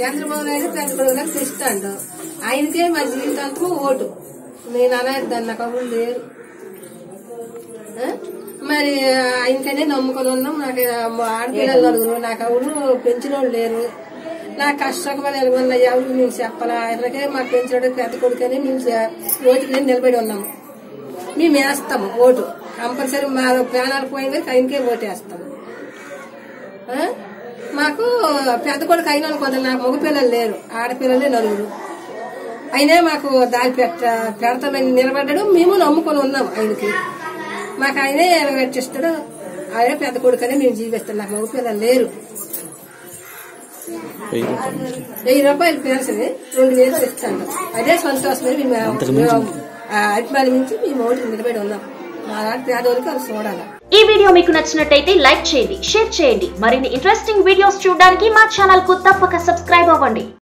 చంద్రబాబు నాయుడు పెద్ద కొడుకులకు తెస్తాడు ఆయనకే మా జీవితాంతం ఓటు నేను అనేది దాన్ని నాకు ఎవరు లేరు ఆ? మరి ఆయనకనే నమ్ముకొని ఉన్నాం నాకు మా ఆడపిల్లలు నలుగురు నాకు ఎవరు పెంచిన వాళ్ళు లేరు నాకు కష్టపడి ఎలుగున్న ఎవరు మేము చెప్పాలా ఆయనకే మాకు పెంచినాడు పెద్ద కొడుకని మేము చే- ఓటుకి నేను నిలబడి ఉన్నాము మేము వేస్తాము ఓటు కంపల్సరీ మా ప్రాణాలు పోయిన వరకు ఆయనకే ఓటు వేస్తాము ఆ? మాకు పెద్ద కొడుకు అయిన వాళ్ళు కొందరు నాకు మగ పిల్లలు లేరు ఆడపిల్లలే నలుగురు అయినా మాకు దారి పెట్ట పెడతామని నిలబడ్డాడు మేము నమ్ముకొని ఉన్నాం ఆయనకి మాకు ఆయనే ఎలగట్టిస్తాడు ఆయనే పెద్ద కొడుకనే మేము జీవిస్తాం నాకు మగ పిల్లలు లేరు వెయ్యి రూపాయలు పెన్షన్ రెండు వేలు ఇస్తాను అదే సంతోషమే మేము మేము ఆ అభిమానం నుంచి మేము ఓటు నిలబడి ఉన్నాం మా లాంటి పేదోళ్ళకి అది చూడాలి ఈ వీడియో మీకు నచ్చినట్టయితే లైక్ చేయండి షేర్ చేయండి మరిన్ని ఇంట్రెస్టింగ్ వీడియోస్ చూడడానికి మా ఛానల్ కు తప్పక సబ్స్క్రైబ్ అవ్వండి